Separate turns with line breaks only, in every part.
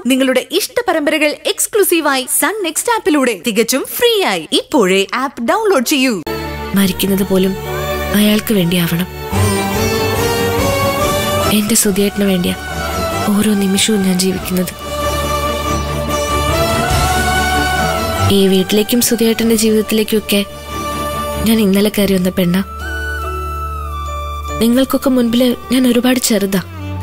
നിങ്ങളുടെ ഇഷ്ട പരമ്പരകൾ എക്സ്ക്ലൂസീവായി സൺ നെക്സ്റ്റ് ആപ്പിലൂടെ തികച്ചും ഫ്രീ ആയി ഇപ്പോഴേ ആപ്പ് ഡൗൺലോഡ് ചെയ്യൂ
മരിക്കുന്നത് പോലും അയാൾക്ക് വേണ്ടിയാവണം എന്റെ സുധിയേട്ടന് വേണ്ടിയാ ഓരോ നിമിഷവും ഞാൻ ജീവിക്കുന്നത് ഈ വീട്ടിലേക്കും സുധിയേട്ടന്റെ ജീവിതത്തിലേക്കും ഒക്കെ ഞാൻ ഇന്നലെ കയറി വന്ന പെണ്ണ നിങ്ങൾക്കൊക്കെ മുൻപില് ഞാൻ ഒരുപാട് ചെറുതാ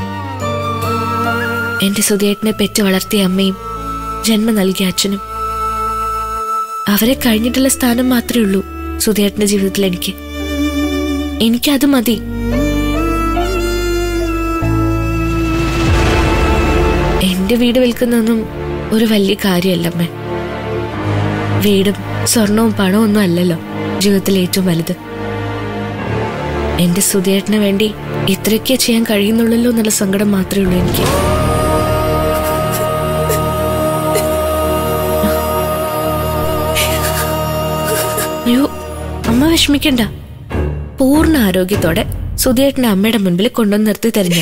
എന്റെ സുധിയേട്ടനെ പെറ്റ് വളർത്തിയ അമ്മയും ജന്മം നൽകിയ അച്ഛനും അവരെ കഴിഞ്ഞിട്ടുള്ള സ്ഥാനം മാത്രമേ ഉള്ളൂ സുധിയേട്ടന്റെ ജീവിതത്തിൽ എനിക്ക് എനിക്കത് മതി എന്റെ വീട് വിൽക്കുന്നതൊന്നും ഒരു വലിയ കാര്യമല്ലമ്മേ വീടും സ്വർണവും പണവും ഒന്നും അല്ലല്ലോ ജീവിതത്തിൽ ഏറ്റവും വലുത് എന്റെ സുധിയേട്ടന് വേണ്ടി ഇത്രയൊക്കെ ചെയ്യാൻ കഴിയുന്നുള്ളല്ലോ എന്നുള്ള സങ്കടം മാത്രമേ ഉള്ളൂ എനിക്ക് അയ്യോ അമ്മ വിഷമിക്കണ്ട പൂർണ്ണ ആരോഗ്യത്തോടെ സുധിയേട്ടനെ അമ്മയുടെ മുൻപിൽ കൊണ്ടുവന്ന് നിർത്തി തരിഞ്ഞ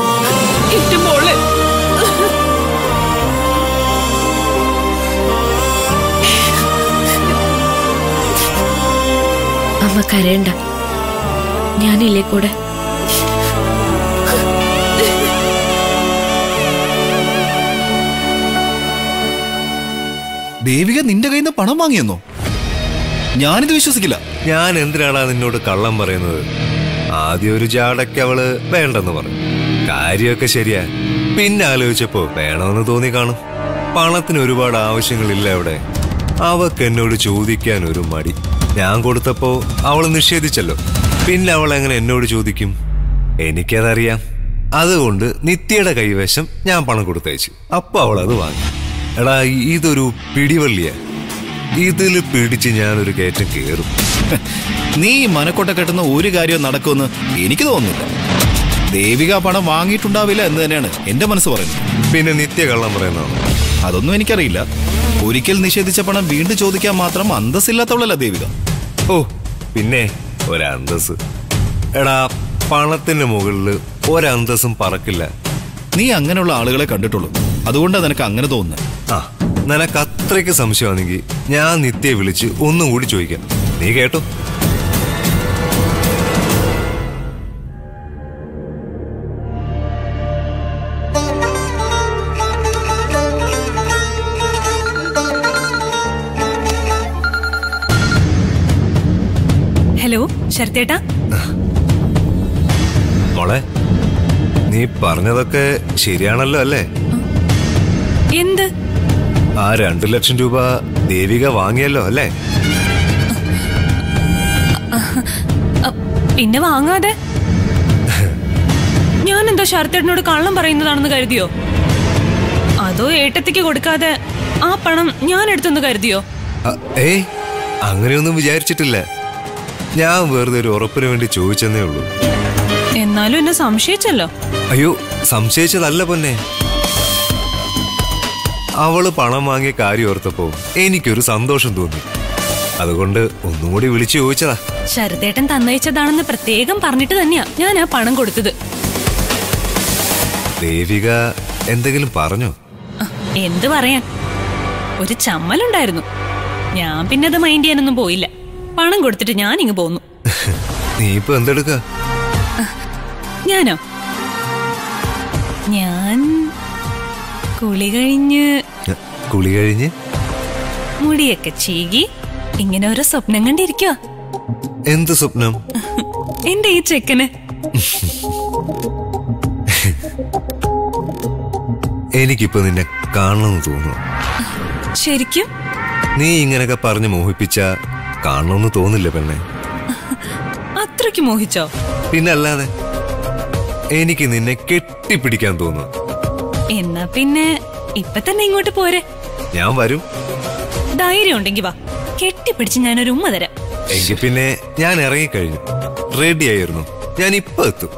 അമ്മ കരയണ്ട ഞാനില്ലേ കൂടെ
ദേവിക നിന്റെ കയ്യിൽ നിന്ന് പണം വാങ്ങിയെന്നോ ഞാനിത് വിശ്വസിക്കില്ല
ഞാൻ എന്തിനാടാ നിന്നോട് കള്ളം പറയുന്നത് ആദ്യം ഒരു ജാടയ്ക്ക് അവള് വേണ്ടെന്ന് പറഞ്ഞു കാര്യമൊക്കെ ശരിയാ പിന്നെ ആലോചിച്ചപ്പോ വേണമെന്ന് തോന്നി കാണും പണത്തിന് ഒരുപാട് ആവശ്യങ്ങളില്ല അവിടെ അവക്ക് എന്നോട് ചോദിക്കാൻ ഒരു മടി ഞാൻ കൊടുത്തപ്പോ അവൾ നിഷേധിച്ചല്ലോ പിന്നെ അവൾ എങ്ങനെ എന്നോട് ചോദിക്കും എനിക്കതറിയാം അതുകൊണ്ട് നിത്യയുടെ കൈവശം ഞാൻ പണം കൊടുത്തയച്ചു അപ്പൊ അവൾ അത് വാങ്ങി എടാ ഇതൊരു പിടിവള്ളിയാ ഇതിൽ പിടിച്ച് ഞാനൊരു കയറ്റം കേറും
നീ ഈ മനക്കൊട്ട കെട്ടുന്ന ഒരു കാര്യവും നടക്കുമെന്ന് എനിക്ക് തോന്നുന്നില്ല ദേവിക ആ പണം വാങ്ങിയിട്ടുണ്ടാവില്ല എന്ന് തന്നെയാണ് എന്റെ മനസ്സ് പറയുന്നത്
പിന്നെ നിത്യ കള്ളം പറയുന്നതാണ്
അതൊന്നും എനിക്കറിയില്ല ഒരിക്കൽ നിഷേധിച്ച പണം വീണ്ടും ചോദിക്കാൻ മാത്രം അന്തസ്സില്ലാത്തവളല്ല ദേവിക
ഓ പിന്നെ ഒരന്തസ് എടാ പണത്തിന് മുകളിൽ ഒരന്തസ്സും പറക്കില്ല
നീ അങ്ങനെയുള്ള ആളുകളെ കണ്ടിട്ടുള്ളൂ അതുകൊണ്ടാണ് നിനക്ക് അങ്ങനെ തോന്നുന്നത്
ആ നിനക്ക് അത്രയ്ക്ക് സംശയമാണെങ്കിൽ ഞാൻ നിത്യയെ വിളിച്ച് ഒന്നും കൂടി ചോദിക്കാം നീ കേട്ടോ
ഹലോ ശരത്തേട്ടാ
മോളെ നീ പറഞ്ഞതൊക്കെ ശരിയാണല്ലോ അല്ലേ
എന്ത്
ആ രണ്ടു ലക്ഷം രൂപ ദേവിക വാങ്ങിയല്ലോ അല്ലേ
അ, പിന്നെ വാങ്ങാതെ ഞാൻ എന്തോ ശരത്തേട്ടനോട് കള്ളം പറയുന്നതാണെന്ന് കരുതിയോ അതോ ഏട്ടത്തിക്ക് കൊടുക്കാതെ ആ പണം ഞാൻ എടുത്തെന്ന് കരുതിയോ
അ, ഏയ് അങ്ങനെയൊന്നും വിചാരിച്ചിട്ടില്ല ഞാൻ വെറുതെ ഒരു ഉറപ്പിന് വേണ്ടി ചോദിച്ചെന്നേ ഉള്ളൂ
എന്നാലും എന്നെ സംശയിച്ചല്ലോ
അയ്യോ സംശയിച്ചതല്ല പൊന്നെ അവള് പണം വാങ്ങിയ കാര്യം ഓർത്തപ്പോ എനിക്കൊരു സന്തോഷം തോന്നി അതുകൊണ്ട് ഒന്നുകൂടി വിളിച്ചു ചോദിച്ചതാ
ശരത്തേട്ടൻ തന്നയച്ചതാണെന്ന് പ്രത്യേകം പറഞ്ഞിട്ട് തന്നെയാ ഞാൻ ആ പണം കൊടുത്തത്
ദേവിക എന്തെങ്കിലും പറഞ്ഞോ
അ, എന്ത് പറയാൻ ഒരു ചമ്മലുണ്ടായിരുന്നു ഞാൻ പിന്നെ അത് മൈൻഡ് ചെയ്യാനൊന്നും പോയില്ല പണം കൊടുത്തിട്ട് ഞാൻ ഇങ്ങ് പോന്നു
നീ ഇപ്പൊ എന്തെടുക്ക
ഞാനോ ഞാൻ കുളി കഴിഞ്ഞ്
കുളി കഴിഞ്ഞ്
മുടിയൊക്കെ ചീകി ഇങ്ങനെ ഓരോ സ്വപ്നം കണ്ടിരിക്കോ
എന്ത് സ്വപ്നം
എന്റെ ഈ ചെക്കന്
എനിക്കിപ്പോ നിന്നെ കാണണമെന്ന് തോന്നുന്നു
ശരിക്കും
നീ ഇങ്ങനൊക്കെ പറഞ്ഞ് മോഹിപ്പിച്ച കാണണമെന്ന് തോന്നില്ല പെണ്ണെ
അത്രയ്ക്ക് മോഹിച്ചോ
പിന്നല്ലാതെ എനിക്ക് നിന്നെ കെട്ടിപ്പിടിക്കാൻ തോന്നുന്നു
എന്നാ പിന്നെ ഇപ്പൊ തന്നെ ഇങ്ങോട്ട് പോരെ
ഞാൻ വരും
ധൈര്യം ഉണ്ടെങ്കി വാ കെട്ടിപ്പിടിച്ച് ഞാനൊരു ഉമ്മ തരാം
എങ്കിൽ പിന്നെ ഞാൻ ഇറങ്ങിക്കഴിഞ്ഞു റെഡി ആയിരുന്നു ഞാൻ ഇപ്പൊ എത്തും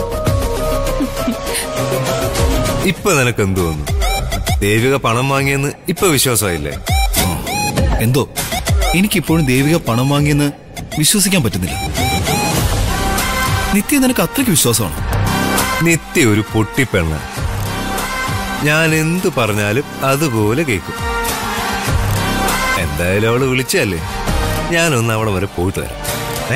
ഇപ്പൊ നിനക്ക് എന്ത് തോന്നുന്നു ദേവിക പണം വാങ്ങിയെന്ന് ഇപ്പൊ വിശ്വാസമായില്ലേ
എന്തോ എനിക്കിപ്പോഴും ദേവിക പണം വാങ്ങിയെന്ന് വിശ്വസിക്കാൻ പറ്റുന്നില്ല നിത്യ നിനക്ക് അത്രയ്ക്ക് വിശ്വാസമാണ്
നിത്യ ഒരു പൊട്ടിപ്പെണ്ണ ഞാൻ എന്ത് പറഞ്ഞാലും അതുപോലെ കേൾക്കും എന്തായാലും അവള് വിളിച്ചല്ലേ ഞാനൊന്ന് അവിടെ വരെ പോയിട്ട് വരാം ഏ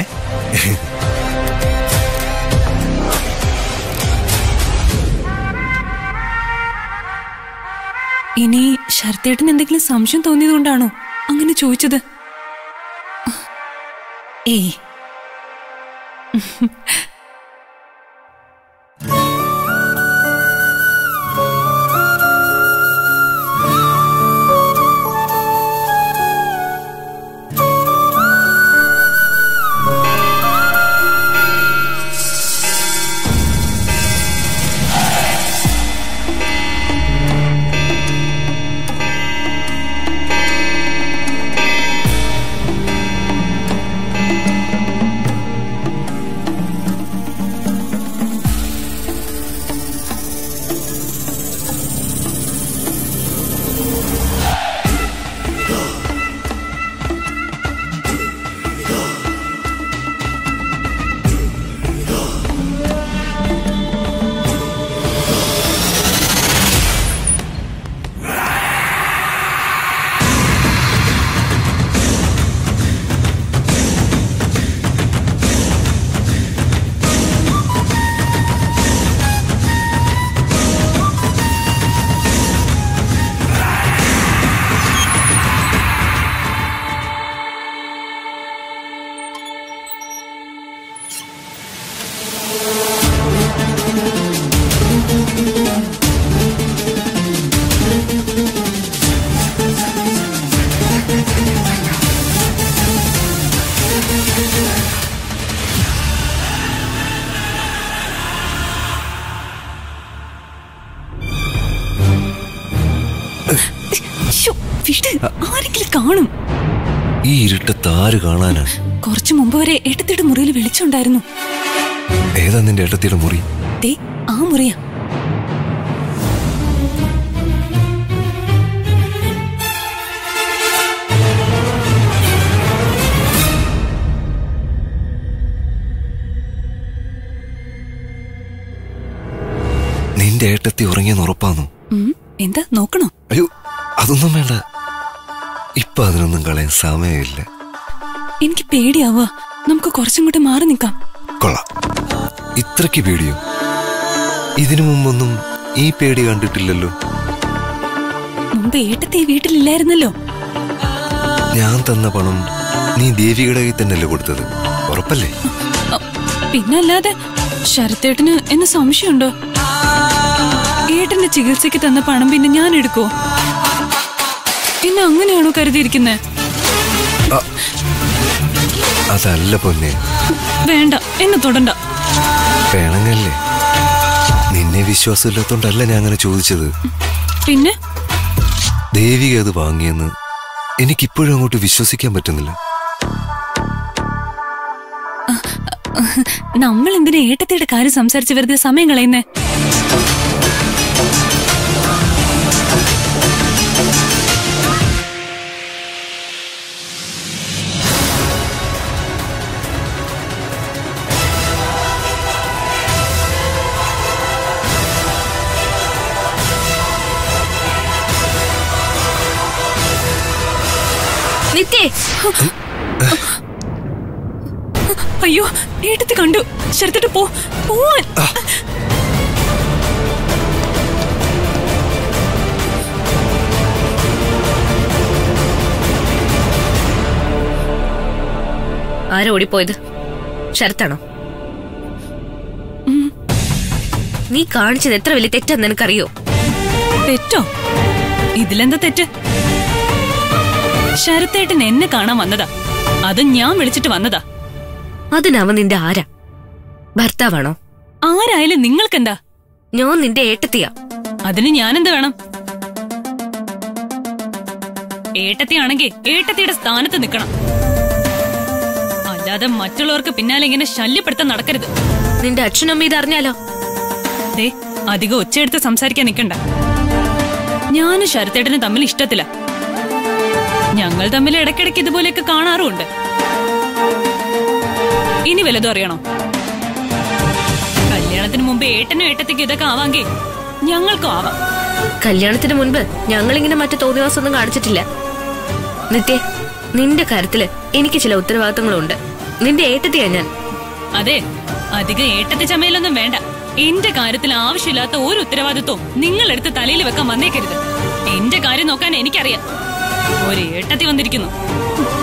ഇനി ശരത്തേട്ടന് എന്തെങ്കിലും സംശയം തോന്നിയത് കൊണ്ടാണോ അങ്ങനെ ചോദിച്ചത് ഏയ് ശ്ശോ, വിട് ആരെങ്കിലും കാണും
ഈ ഇരുട്ടത്ത് ആര് കാണാനാ
കുറച്ചു മുമ്പ് വരെ ഏട്ടത്തിയുടെ മുറിയിൽ വെളിച്ചുണ്ടായിരുന്നു
ഏതാ നിന്റെ ഏട്ടത്തിയുടെ മുറി
ദേ ആ മുറിയാ
നിന്റെ ഏട്ടത്തി ഉറങ്ങിയെന്ന് ഉറപ്പാന്നു
ഉം, എന്താ നോക്കണോ
അയ്യോ അതൊന്നും വേണ്ട ഇപ്പൊ അതിനൊന്നും കളയാൻ സമയമില്ല
എനിക്ക് പേടിയാവുക നമുക്ക് കുറച്ചും കൂടെ മാറി നിൽക്കാം
കൊള്ളാം ഇത്രയ്ക്ക് പേടിയോ ഇതിനു മുമ്പൊന്നും ഈ പേടി കണ്ടിട്ടില്ലല്ലോ
മുമ്പ് ഏട്ടത്തി ഈ വീട്ടിലില്ലായിരുന്നല്ലോ
ഞാൻ തന്ന പണം നീ ദേവിയുടെ കയ്യിൽ തന്നെയല്ലേ കൊടുത്തത് ഉറപ്പല്ലേ
അ, പിന്നല്ലാതെ ശരത്തേട്ടന് എന്നെ സംശയമുണ്ടോ ഏട്ടന്റെ ചികിത്സയ്ക്ക് തന്ന പണം പിന്നെ ഞാൻ എടുക്കോ എന്നെ അങ്ങനെയാണോ കരുതിയിരിക്കുന്നത്
അതല്ല പൊന്നെ
വേണ്ട എന്നെ തൊടണ്ട
വേണങ്ങല്ലേ നിന്നെ വിശ്വാസമില്ലാത്തോണ്ടല്ല ഞാൻ അങ്ങനെ ചോദിച്ചത്
പിന്നെ
ദേവിക അത് വാങ്ങിയെന്ന് എനിക്കിപ്പോഴും അങ്ങോട്ട് വിശ്വസിക്കാൻ പറ്റുന്നില്ല
നമ്മൾ എന്തിനാ ഏട്ടത്തിയുടെ കാര്യം സംസാരിച്ച് വെറുതെ സമയം കളയുന്നേ
നിത്യേ
അയ്യോ ഏട്ടത്തി കണ്ടു ശരത്തിട്ട് പോ പോവാൻ
ആരാ ഓടിപ്പോയത് ശരത്താണോ നീ കാണിച്ചത് എത്ര വലിയ തെറ്റാന്ന് നിനക്കറിയോ
തെറ്റോ ഇതിലെന്താ തെറ്റ് ശരത്തേട്ടൻ എന്നെ കാണാൻ വന്നതാ അത് ഞാൻ വിളിച്ചിട്ട് വന്നതാ
അതിനവൻ നിന്റെ ആരാ ഭർത്താവാണോ
ആരായാലും നിങ്ങൾക്കെന്താ
ഞാൻ നിന്റെ ഏട്ടത്തിയാ
അതിന് ഞാനെന്ത് വേണം ഏട്ടത്തിയാണെങ്കിൽ ഏട്ടത്തിയുടെ സ്ഥാനത്ത് നിൽക്കണം അല്ലാതെ മറ്റുള്ളവർക്ക് പിന്നാലെ ഇങ്ങനെ ശല്യപ്പെടുത്താൻ നടക്കരുത്
നിന്റെ അച്ഛനമ്മ ഇതറിഞ്ഞാലോ
ദേ അധികം ഒച്ചയെടുത്ത് സംസാരിക്കാൻ നിൽക്കണ്ട ഞാനും ശരത്തേട്ടനും തമ്മിൽ ഇഷ്ടത്തില്ല ഞങ്ങൾ തമ്മിൽ ഇടയ്ക്കിടയ്ക്ക് ഇതുപോലെയൊക്കെ കാണാറുമുണ്ട് ഇനി വല്ലതും അറിയണോ കല്യാണത്തിന് മുമ്പ് ഏട്ടനും ഏട്ടത്തേക്ക് ഇതൊക്കെ ആവാങ്കി ഞങ്ങൾക്കും ആവാം
കല്യാണത്തിന് മുൻപ് ഞങ്ങളിങ്ങനെ മറ്റു തോന്നിവാസമൊന്നും കാണിച്ചിട്ടില്ല നിത്യ നിന്റെ കാര്യത്തില് എനിക്ക് ചില ഉത്തരവാദിത്തങ്ങളുണ്ട് നിന്റെ ഏട്ടത്തിയാ ഞാൻ
അതെ അധികം ഏട്ടത്തെ ചമയലൊന്നും വേണ്ട എന്റെ കാര്യത്തിൽ ആവശ്യമില്ലാത്ത ഒരു ഉത്തരവാദിത്വവും നിങ്ങൾ എടുത്ത് തലയിൽ വെക്കാൻ വന്നേക്കരുത് എന്റെ കാര്യം നോക്കാൻ എനിക്കറിയാം ഒരു ഏട്ടത്തി വന്നിരിക്കുന്നു